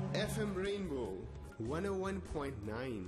FM Rainbow 101.9.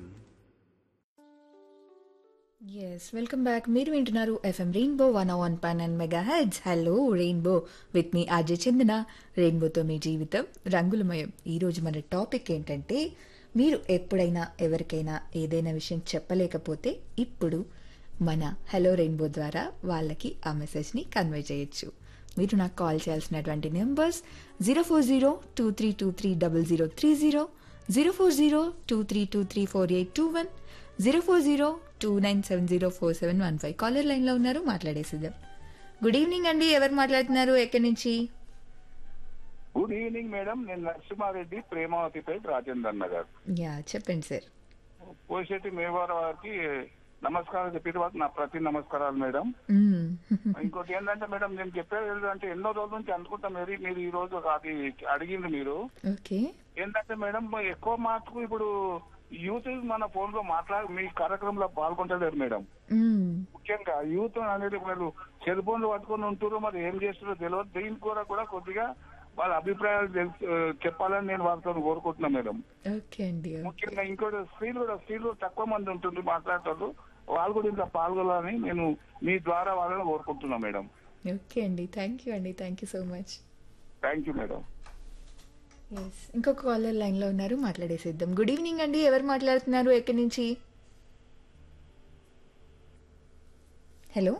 Yes welcome back మీరు వింటున్నారు FM rainbow one one పాన్ and mega heads hello rainbow with మీ అజయ్ చందన రెయిన్బోతో మీ జీవితం రంగులమయం ఈరోజు మన టాపిక్ ఏంటంటే మీరు ఎప్పుడైనా ఎవరికైనా ఏదైనా విషయం చెప్పలేకపోతే ఇప్పుడు మన హలో రెయిన్బో ద్వారా వాళ్ళకి ఆ మెసేజ్ని కన్వే చేయొచ్చు మీరు నాకు కాల్ చేయాల్సినటువంటి numbers zero four zero two three two three double zero three zero zero four zero two three two three four eight two one zero four zero two nine seven zero four seven one five caller లైన్లో ఉన్నారు మాట్లాడేసిద్దాం good evening అండి ఎవరు మాట్లాడుతున్నారు ఎక్కడి నుంచి good evening madam నేను Narasimha Reddy Premavathipet Rajender Nagar yeah చెప్పండి sir Poshetti మేవార వారికి నమస్కారం చెప్పిన వారికి నా ప్రతి నమస్కారాలు మేడం ఇంకోటి ఏంటంటే మేడం నేను చెప్పేది ఏంటంటే ఎన్నో రోజుల నుంచి అనుకుంటా మీరు మీరు ఈ రోజు అది అడిగింది మీరు ఓకే ఏంటంటే మేడం ఎక్కువ మార్కు ఇప్పుడు యూత్ మన ఫోన్ లో మాట్లాడి మీ కార్యక్రమంలో పాల్గొంటలేరు మేడం ముఖ్యంగా యూత్ అనేది వాళ్ళు సెల్ ఫోన్లు పట్టుకొని ఉంటున్నారు మరి ఏం చేస్తున్నారో తెలియదు దీని కూడా కూడా కొద్దిగా వాళ్ళ అభిప్రాయాలు తెలుసు చెప్పాలని నేను వాళ్ళతో కోరుకుంటున్నా మేడం ఓకే అండి ముఖ్యంగా ఇంకోటి స్త్రీలు కూడా స్త్రీలు తక్కువ మంది ఉంటుంది మాట్లాడతారు వాళ్ళు కూడా ఇంకా పాల్గొనాలని నేను మీ ద్వారా వాళ్ళని కోరుకుంటున్నా మేడం ఓకే అండి థ్యాంక్ యూ అండి thank you so much thank you madam yes ఇంకొక కాలర్ లైన్లో ఉన్నారు మాట్లాడేసేద్దాం గుడ్ ఈవినింగ్ అండి ఎవరు మాట్లాడుతున్నారు ఎక్కడి నుంచి హలో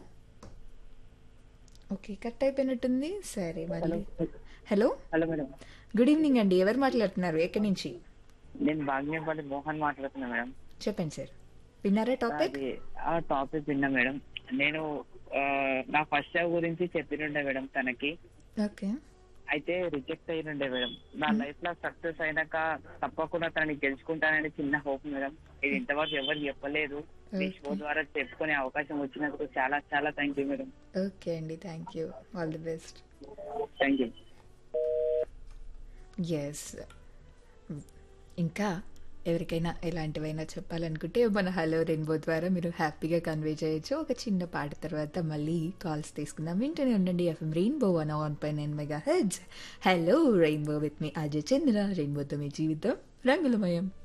ఓకే కట్ అయిపోయినట్టుంది సరే మళ్ళీ hello hello madam good evening అండి ఎవరు మాట్లాడుతున్నారు ఎక్కడి నుంచి నేను భాగ్యపల్లి మోహన్ మాట్లాడుతున్నా మేడం చెప్పండి సార్ విన్నారా టాపిక్ అది ఆ టాపిక్ విన్నా మేడం నేను ఆ, నా ఫస్ట్ జాబ్ గురించి చెప్పినుండే మేడం తనకి ఓకే అయితే రిజెక్ట్ అయినుండే మేడం నా లైఫ్ లో సక్సెస్ అయినాక తప్పకుండా తనని గెలుచుకుంటానని చిన్న హోప్ మేడం ఇది ఇంతవరకు ఎవరు చెప్పలేదు మీ షో ద్వారా చెప్పుకునే అవకాశం వచ్చినందుకు చాలా చాలా థ్యాంక్ యూ మేడం ఓకే అండి thank you all the best thank you yes ఇంకా ఎవరికైనా ఎలాంటివైనా చెప్పాలనుకుంటే మన హలో రెయిన్బో ద్వారా మీరు హ్యాపీగా కన్వే చేయొచ్చు ఒక చిన్న పాట తర్వాత మళ్ళీ కాల్స్ తీసుకుందాం వింటూనే ఉండండి ఎఫ్ఎం రెయిన్బో వన్ వన్ పై nine mega heads hello rainbow with మీ అజయ్ చంద్ర రెయిన్బోతో మీ జీవితం రంగులమయం